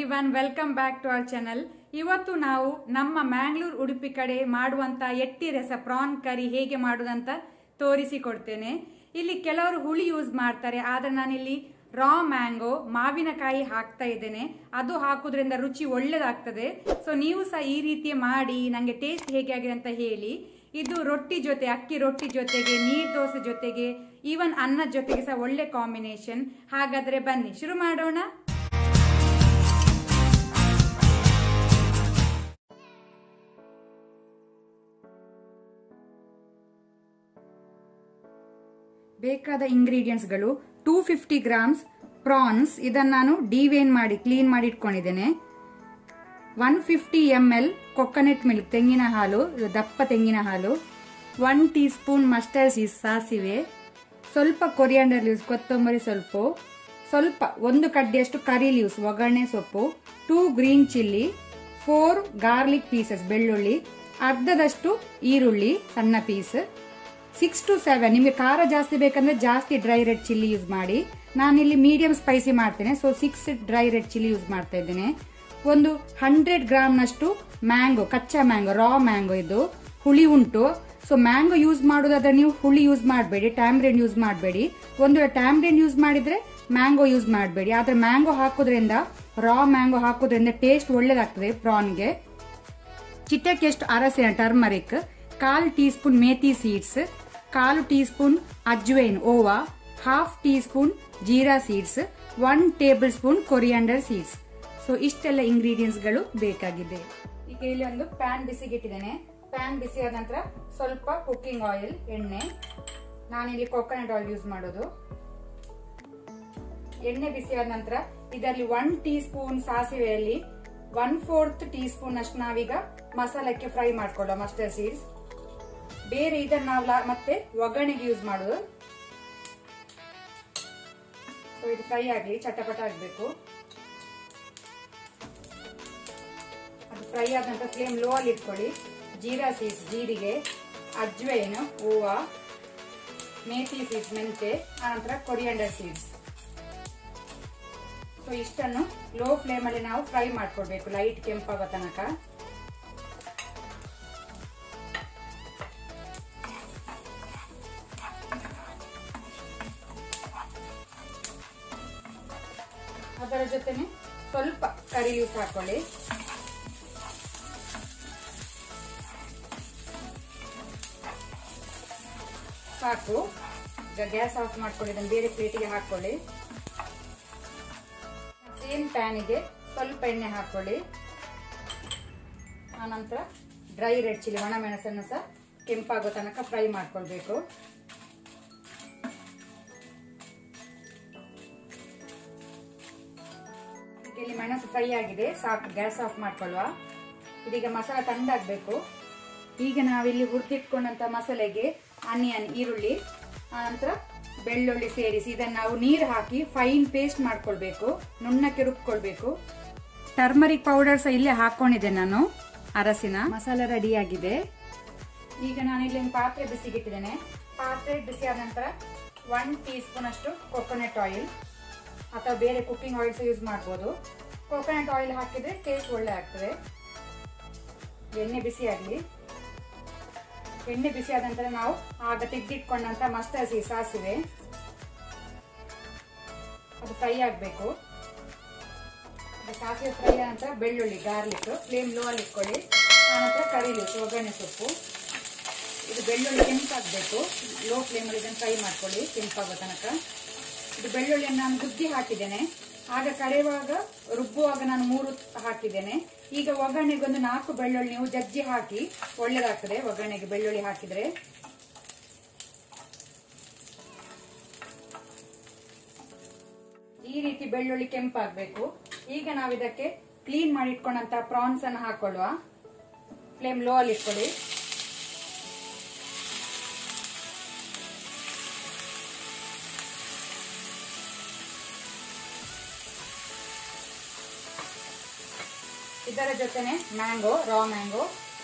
everyone welcome back to our channel ಇವತ್ತು ನಾವು ನಮ್ಮ ಮ್ಯಾಂಗ್ಳೂರ್ ಉಡುಪಿ ಕಡೆ ಮಾಡುವಂತ ಎಟ್ಟಿ ರಸ ಪ್ರಾನ್ ಕರಿ ಹೇಗೆ ಮಾಡುವುದಂತ ತೋರಿಸಿಕೊಡ್ತೇನೆ ಇಲ್ಲಿ ಕೆಲವರು ಹುಳಿ ಯೂಸ್ ಮಾಡ್ತಾರೆ ಆದ್ರೆ ನಾನಿಲ್ಲಿ ರಾ ಮ್ಯಾಂಗೋ ಮಾವಿನಕಾಯಿ ಹಾಕ್ತಾ ಇದ್ದೇನೆ ಅದು ಹಾಕುದ್ರಿಂದ ರುಚಿ ಒಳ್ಳೇದಾಗ್ತದೆ ಸೊ ನೀವು ಸಹ ಈ ರೀತಿ ಮಾಡಿ ನನಗೆ ಟೇಸ್ಟ್ ಹೇಗೆ ಆಗಿದೆ ಅಂತ ಹೇಳಿ ಇದು ರೊಟ್ಟಿ ಜೊತೆ ಅಕ್ಕಿ ರೊಟ್ಟಿ ಜೊತೆಗೆ ನೀರ್ ದೋಸೆ ಜೊತೆಗೆ ಈವನ್ ಅನ್ನದ ಜೊತೆಗೆ ಸಹ ಒಳ್ಳೆ ಕಾಂಬಿನೇಷನ್ ಹಾಗಾದ್ರೆ ಬನ್ನಿ ಶುರು ಮಾಡೋಣ ಬೇಕಾದ ಇಂಗ್ರೀಡಿಯೆಂಟ್ಸ್ಗಳು ಟೂ ಫಿಫ್ಟಿ ಗ್ರಾಮ್ಸ್ ಪ್ರಾನ್ಸ್ ಇದನ್ನು ನಾನು ಡಿವೇನ್ ಮಾಡಿ ಕ್ಲೀನ್ ಮಾಡಿ ಇಟ್ಕೊಂಡಿದ್ದೇನೆ one fifty M L coconut milk ತೆಂಗಿನ ಹಾಲು ಇದು ದಪ್ಪ ತೆಂಗಿನ ಹಾಲು ಒನ್ ಟೀ ಸ್ಪೂನ್ ಮಸ್ಟರ್ಡ್ ಸೀಸ್ ಸಾಸಿವೆ ಸ್ವಲ್ಪ ಕೊರಿಯಾಂಡರ್ ಲೀವ್ಸ್ ಕೊತ್ತಂಬರಿ ಸ್ವಲ್ಪ ಸ್ವಲ್ಪ ಒಂದು ಕಡ್ಡಿಯಷ್ಟು ಕರಿ ಲೀವ್ಸ್ ಒಗ್ಗರಣೆ ಸೊಪ್ಪು two green chilli four garlic pieces ಬೆಳ್ಳುಳ್ಳಿ ಅರ್ಧದಷ್ಟು ಈರುಳ್ಳಿ ಸಣ್ಣ ಪೀಸ್ ಸಿಕ್ಸ್ ಟು ಸೆವೆನ್ ನಿಮಗೆ ಖಾರ ಜಾಸ್ತಿ ಬೇಕಂದ್ರೆ ಜಾಸ್ತಿ ಡ್ರೈ ರೆಡ್ ಚಿಲ್ಲಿ ಯೂಸ್ ಮಾಡಿ ನಾನಿಲ್ಲಿ ಮೀಡಿಯಂ ಸ್ಪೈಸಿ ಮಾಡ್ತೇನೆ so six dry red chilli use ಮಾಡ್ತಾ ಇದ್ದೇನೆ ಒಂದು ಹಂಡ್ರೆಡ್ ಗ್ರಾಮ್ನಷ್ಟು ಮ್ಯಾಂಗೋ ಕಚ್ಚಾ ಮ್ಯಾಂಗೋ ರಾ ಮ್ಯಾಂಗೋ ಇದು ಹುಳಿ ಉಂಟು ಸೊ ಮ್ಯಾಂಗೋ ಯೂಸ್ ಮಾಡೋದಾದ್ರೆ ನೀವು ಹುಳಿ ಯೂಸ್ ಮಾಡಬೇಡಿ ಟ್ಯಾಮ್ರೇನ್ ಯೂಸ್ ಮಾಡಬೇಡಿ ಒಂದು ವೇಳೆ ಟ್ಯಾಮ್ರೇನ್ ಯೂಸ್ ಮಾಡಿದ್ರೆ ಮ್ಯಾಂಗೋ ಯೂಸ್ ಮಾಡಬೇಡಿ ಆದ್ರೆ ಮ್ಯಾಂಗೋ ಹಾಕೋದ್ರಿಂದ ರಾ ಮ್ಯಾಂಗೋ ಹಾಕೋದ್ರಿಂದ ಟೇಸ್ಟ್ ಒಳ್ಳೇದಾಗ್ತದೆ ಪ್ರಾನ್ಗೆ ಚಿಟ್ಟಕ್ಕೆ ಎಷ್ಟು ಅರಸಿನ ಟರ್ಮರಿಕ್ ಕಾಲು ಟೀ ಸ್ಪೂನ್ ಮೇಥಿ ಸೀಡ್ಸ್ ಕಾಲು ಟೀ ಸ್ಪೂನ್ ಅಜ್ವೈನ್ ಓವಾ half teaspoon jeera seeds one tablespoon coriander seeds so ಇಷ್ಟೆಲ್ಲ ಇಂಗ್ರೀಡಿಯೆಂಟ್ಸ್ಗಳು ಬೇಕಾಗಿದೆ ಈಗ ಇಲ್ಲಿ ಒಂದು ಪ್ಯಾನ್ ಬಿಸಿಗಿಟ್ಟಿದ್ದೇನೆ ಪ್ಯಾನ್ ಬಿಸಿ ಆದ ನಂತರ ಸ್ವಲ್ಪ ಕುಕ್ಕಿಂಗ್ ಆಯಿಲ್ ಎಣ್ಣೆ ನಾನಿಲ್ಲಿ ಕೊಕೊನಟ್ ಆಯಿಲ್ ಯೂಸ್ ಮಾಡೋದು ಎಣ್ಣೆ ಬಿಸಿ ಆದ ನಂತರ ಇದರಲ್ಲಿ ಒನ್ ಟೀ ಸ್ಪೂನ್ ಸಾಸಿವೆಯಲ್ಲಿ ಒನ್ ಫೋರ್ತ್ ಟೀ ಸ್ಪೂನ್ ಅಷ್ಟು ನಾವೀಗ ಮಸಾಲಕ್ಕೆ ಫ್ರೈ ಮಾಡ್ಕೊಳ್ಳೋ ಮಸ್ಟರ್ಡ್ ಸೀಡ್ಸ್ ಬೇರೆ ಇದನ್ನ ನಾವು ಲಾ- ಮತ್ತೆ ಒಗ್ಗರಣೆಗೆ ಯೂಸ್ ಮಾಡೋದು ಸೊ ಇದು ಫ್ರೈ ಆಗಲಿ ಚಟಪಟ ಆಗಬೇಕು ಅದು ಫ್ರೈ ಆದ ನಂತರ ಫ್ಲೇಮ್ ಲೋ ಅಲ್ಲಿ ಇಟ್ಕೊಳ್ಳಿ ಜೀರಾ ಸೀಡ್ಸ್ ಜೀರಿಗೆ ಅಜ್ವೈನ್ ಹೂವು ಮೇಥಿ ಸೀಡ್ಸ್ ಮೆಂತೆ ಆನಂತರ ಕೊರಿಯಾಂಡರ್ ಸೀಡ್ಸ್ ಸೊ ಇಷ್ಟನ್ನು ಲೋ ಫ್ಲೇಮ್ ಅಲ್ಲಿ ನಾವು ಫ್ರೈ ಮಾಡ್ಕೊಳ್ಬೇಕು ಲೈಟ್ ಕೆಂಪಾಗೋ ತನಕ ಅದರ ಜೊತೆನೆ ಸ್ವಲ್ಪ ಕರಿ ಲೀವ್ಸ್ ಹಾಕೊಳ್ಳಿ ಸಾಕು ಈಗ ಗ್ಯಾಸ್ ಆಫ್ ಮಾಡ್ಕೊಳ್ಳಿ ಇದನ್ನು ಬೇರೆ ಪ್ಲೇಟಿಗೆ ಹಾಕೊಳ್ಳಿ ಸೇಮ್ ಪ್ಯಾನಿಗೆ ಸ್ವಲ್ಪ ಎಣ್ಣೆ ಹಾಕೊಳ್ಳಿ ಆನಂತರ ಡ್ರೈ ರೆಡ್ ಚಿಲ್ಲಿ ಒಣ ಮೆಣಸನ್ನು ಸಹ ಕೆಂಪಾಗೋ ತನಕ ಫ್ರೈ ಮಾಡ್ಕೊಳ್ಬೇಕು ಈಗ ಇಲ್ಲಿ ಮೆಣಸು ಫ್ರೈ ಆಗಿದೆ ಸಾಕು ಗ್ಯಾಸ್ ಆಫ್ ಮಾಡ್ಕೊಳ್ಳುವ ಇದೀಗ ಮಸಾಲ ತಂಡಾಗಬೇಕು ಈಗ ನಾವಿಲ್ಲಿ ಹುರಿದಿಟ್ಕೊಂಡಂತ ಮಸಾಲೆಗೆ ಆನಿಯನ್ ಈರುಳ್ಳಿ ಆನಂತರ ಬೆಳ್ಳುಳ್ಳಿ ಸೇರಿಸಿ ಇದನ್ನು ನಾವು ನೀರು ಹಾಕಿ ಫೈನ್ ಪೇಸ್ಟ್ ಮಾಡ್ಕೊಳ್ಬೇಕು ನುಣ್ಣಕ್ಕೆ ರುಬ್ಕೊಳ್ಬೇಕು ಟರ್ಮರಿಕ್ ಪೌಡರ್ ಸಹ ಇಲ್ಲೇ ಹಾಕೊಂಡಿದ್ದೆ ನಾನು ಅರಸಿನ ಮಸಾಲ ರೆಡಿ ಆಗಿದೆ ಈಗ ನಾನು ಇಲ್ಲಿ ಒಂದು ಪಾತ್ರೆ ಬಿಸಿಗಿಟ್ಟಿದ್ದೇನೆ ಪಾತ್ರೆ ಬಿಸಿ ಆದ ನಂತರ ಒನ್ ಟೀ ಸ್ಪೂನ್ ಅಷ್ಟು ಕೊಕೊನಟ್ ಆಯಿಲ್ ಅಥವಾ ಬೇರೆ ಕುಕ್ಕಿಂಗ್ ಆಯಿಲ್ ಸಹ ಯೂಸ್ ಮಾಡ್ಬೋದು ಕೊಕೊನಟ್ ಆಯಿಲ್ ಹಾಕಿದ್ರೆ ಟೇಸ್ಟ್ ಒಳ್ಳೆ ಆಗ್ತದೆ ಎಣ್ಣೆ ಬಿಸಿ ಆಗಲಿ ಎಣ್ಣೆ ಬಿಸಿ ಆದ ನಂತರ ನಾವು ಆಗ ತೆಗೆದಿಟ್ಕೊಂಡಂತ ಮಸ್ಟರ್ಡ್ ಸೀ ಸಾಸಿವೆ ಅದು ಫ್ರೈ ಆಗಬೇಕು ಸಾಸಿವೆ ಫ್ರೈ ಆದ ನಂತರ ಬೆಳ್ಳುಳ್ಳಿ ಗಾರ್ಲಿಕ್ ಫ್ಲೇಮ್ ಲೋ ಅಲ್ಲಿ ಇಟ್ಕೊಳ್ಳಿ ಆನಂತರ ಕರಿ ಲೀವ್ಸ್ ಒಗ್ಗರಣೆ ಸೊಪ್ಪು ಇದು ಬೆಳ್ಳುಳ್ಳಿ ಕೆಂಪಾಗಬೇಕು ಲೋ ಫ್ಲೇಮಲ್ಲಿ ಇದನ್ನು ಫ್ರೈ ಮಾಡ್ಕೊಳ್ಳಿ ಕೆಂಪಾಗೋ ತನಕ ಇದು ಬೆಳ್ಳುಳ್ಳಿಯನ್ನು ನಾನು ಗುದ್ದಿ ಹಾಕಿದ್ದೇನೆ ಆಗ ಕರೆಯುವಾಗ ರುಬ್ಬುವಾಗ ನಾನು ಮೂರು ಹಾಕಿದ್ದೇನೆ ಈಗ ಒಗ್ಗರಣೆಗೆ ಒಂದು ನಾಲ್ಕು ಬೆಳ್ಳುಳ್ಳಿ ನೀವು ಜಜ್ಜಿ ಹಾಕಿ ಒಳ್ಳೇದಾಗ್ತದೆ ಒಗ್ಗರಣೆಗೆ ಬೆಳ್ಳುಳ್ಳಿ ಹಾಕಿದ್ರೆ ಈ ರೀತಿ ಬೆಳ್ಳುಳ್ಳಿ ಕೆಂಪಾಗಬೇಕು ಈಗ ನಾವು ಇದಕ್ಕೆ ಕ್ಲೀನ್ ಮಾಡಿ ಇಟ್ಕೊಂಡಂತ ಪ್ರಾನ್ಸ್ ಅನ್ನು ಹಾಕೊಳ್ಳುವ ಫ್ಲೇಮ್ ಲೋ ಅಲ್ಲಿ ಇಟ್ಕೊಳ್ಳಿ ಇದರ ಜೊತೆನೆ ಮ್ಯಾಂಗೋ ರಾ ಮ್ಯಾಂಗೋ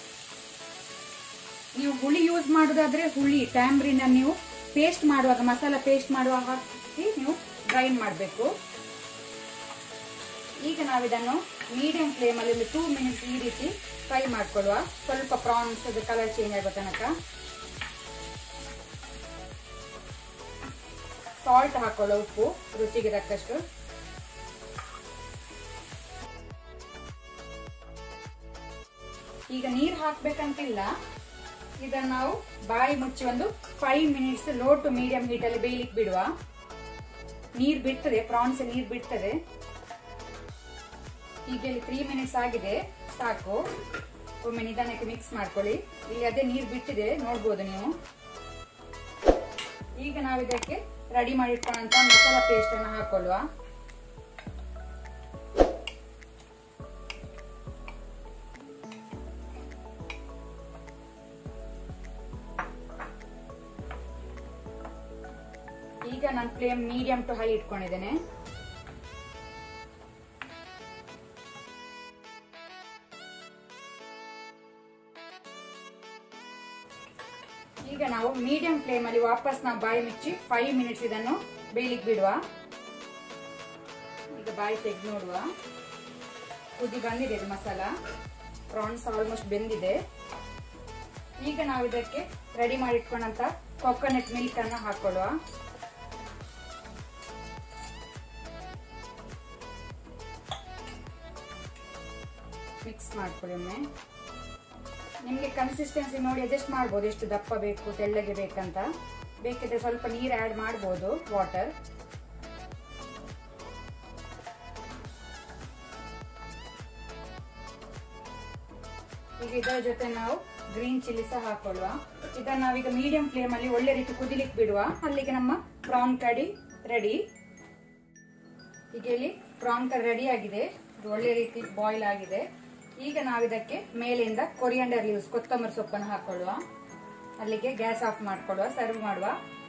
ನೀವು ಹುಳಿ ಯೂಸ್ ಮಾಡೋದಾದ್ರೆ ಹುಳಿ ಟ್ಯಾಮ್ರಿನ ನೀವು ಪೇಸ್ಟ್ ಮಾಡುವಾಗ ಮಸಾಲ ಪೇಸ್ಟ್ ಮಾಡುವಾಗ ಹಾಕಿ ನೀವು ಗ್ರೈಂಡ್ ಮಾಡಬೇಕು ಈಗ ನಾವಿದನ್ನು ಮೀಡಿಯಂ ಫ್ಲೇಮಲ್ಲಿ ಒಂದು ಟೂ ಮಿನಿಟ್ಸ್ ಈ ರೀತಿ ಫ್ರೈ ಮಾಡ್ಕೊಳ್ಳುವ ಸ್ವಲ್ಪ ಪ್ರಾನ್ಸ್ ಕಲರ್ ಚೇಂಜ್ ಆಗೋ ತನಕ ಸಾಲ್ಟ್ ಹಾಕೊಳ್ಳೋ ಉಪ್ಪು ರುಚಿಗೆ ತಕ್ಕಷ್ಟು ಈಗ ನೀರು ಹಾಕ್ಬೇಕಂತಿಲ್ಲ ಇದನ್ನ ನಾವು ಬಾಯಿ ಮುಚ್ಚಿ ಒಂದು five minutes low to medium ಹೀಟಲ್ಲಿ ಬೇಯಲಿಕ್ಕೆ ಬಿಡುವ ನೀರು ಬಿಡ್ತದೆ ಪ್ರಾನ್ಸ್ ನೀರು ಬಿಡ್ತದೆ ಈಗ ಇಲ್ಲಿ ತ್ರೀ ಮಿನಿಟ್ಸ್ ಆಗಿದೆ ಸಾಕು ಒಮ್ಮೆ ನಿಧಾನಕ್ಕೆ ಮಿಕ್ಸ್ ಮಾಡ್ಕೊಳ್ಳಿ ಇಲ್ಲಿ ಅದೇ ನೀರು ಬಿಟ್ಟಿದೆ ನೋಡ್ಬೋದು ನೀವು ಈಗ ನಾವು ಇದಕ್ಕೆ ರೆಡಿ ಮಾಡಿಟ್ಕೊಂಡಂತ ಮಸಾಲಾ ಪೇಸ್ಟ್ ಅನ್ನು ಹಾಕೊಳ್ಳುವ ಈಗ ನಾನು ಫ್ಲೇಮ್ ಮೀಡಿಯಂ ಟು ಹೈ ಇಟ್ಕೊಂಡಿದ್ದೇನೆ ಈಗ ನಾವು ಮೀಡಿಯಂ ಫ್ಲೇಮ್ ಅಲ್ಲಿ ವಾಪಸ್ ನಾವು ಬಾಯಿ ಮುಚ್ಚಿ ಫೈವ್ ಮಿನಿಟ್ಸ್ ಇದನ್ನು ಬೇಯಲಿಕ್ಕೆ ಬಿಡುವ ಈಗ ಬಾಯಿ ತೆಗೆದು ನೋಡುವ ಕುದಿ ಬಂದಿದೆ ಇದು ಮಸಾಲ ಪ್ರಾನ್ಸ್ ಆಲ್ಮೋಸ್ಟ್ ಬೆಂದಿದೆ ಈಗ ನಾವು ಇದಕ್ಕೆ ರೆಡಿ ಮಾಡಿಟ್ಕೊಂಡಂತ ಕೊಕೊನಟ್ ಮಿಲ್ಕ್ ಅನ್ನು ಹಾಕೊಳ್ಳುವ ಮಿಕ್ಸ್ ಮಾಡ್ಕೊಳ್ಳಿ ಒಮ್ಮೆ ನಿಮಗೆ ಕನ್ಸಿಸ್ಟೆನ್ಸಿ ನೋಡಿ ಅಡ್ಜಸ್ಟ್ ಮಾಡ್ಬೋದು ಎಷ್ಟು ದಪ್ಪ ಬೇಕು ತೆಳ್ಳಗೆ ಬೇಕಂತ ಬೇಕಿದ್ರೆ ಸ್ವಲ್ಪ ನೀರು ಆ್ಯಡ್ ಮಾಡ್ಬೋದು ವಾಟರ್ ಈಗ ಇದರ ಜೊತೆ ನಾವು ಗ್ರೀನ್ ಚಿಲ್ಲಿ ಸಹ ಹಾಕೊಳ್ಳುವ ಇದನ್ನು ನಾವೀಗ ಮೀಡಿಯಂ ಫ್ಲೇಮ್ ಅಲ್ಲಿ ಒಳ್ಳೆ ರೀತಿ ಕುದಿಲಿಕ್ಕೆ ಬಿಡುವ ಅಲ್ಲಿಗೆ ನಮ್ಮ ಪ್ರಾನ್ ಕಡಿ ರೆಡಿ ಈಗ ಇಲ್ಲಿ ಪ್ರಾನ್ ಕರಿ ರೆಡಿ ಆಗಿದೆ ಇದು ಒಳ್ಳೆ ರೀತಿ ಬಾಯ್ಲ್ ಆಗಿದೆ ಈಗ ನಾವಿದಕ್ಕೆ ಮೇಲಿಂದ ಕೊರಿಯಂಡರ್ ಲೀವ್ಸ್ ಕೊತ್ತಂಬರಿ ಸೊಪ್ಪನ್ನು ಹಾಕೊಳ್ಳುವ ಅಲ್ಲಿಗೆ ಗ್ಯಾಸ್ ಆಫ್ ಮಾಡ್ಕೊಳ್ಳುವ ಸರ್ವ್ ಮಾಡುವ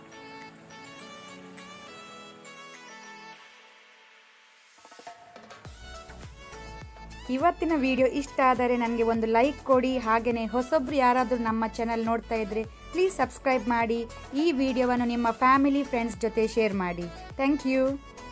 ಇವತ್ತಿನ ವಿಡಿಯೋ ಇಷ್ಟ ಆದರೆ ನನಗೆ ಒಂದು ಲೈಕ್ ಕೊಡಿ ಹಾಗೆಯೇ ಹೊಸೊಬ್ರು ಯಾರಾದರೂ ನಮ್ಮ ಚಾನಲ್ ನೋಡ್ತಾ ಇದ್ದರೆ ಪ್ಲೀಸ್ ಸಬ್ಸ್ಕ್ರೈಬ್ ಮಾಡಿ ಈ ವಿಡಿಯೋವನ್ನು ನಿಮ್ಮ ಫ್ಯಾಮಿಲಿ ಫ್ರೆಂಡ್ಸ್ ಜೊತೆ ಶೇರ್ ಮಾಡಿ ಥ್ಯಾಂಕ್ ಯು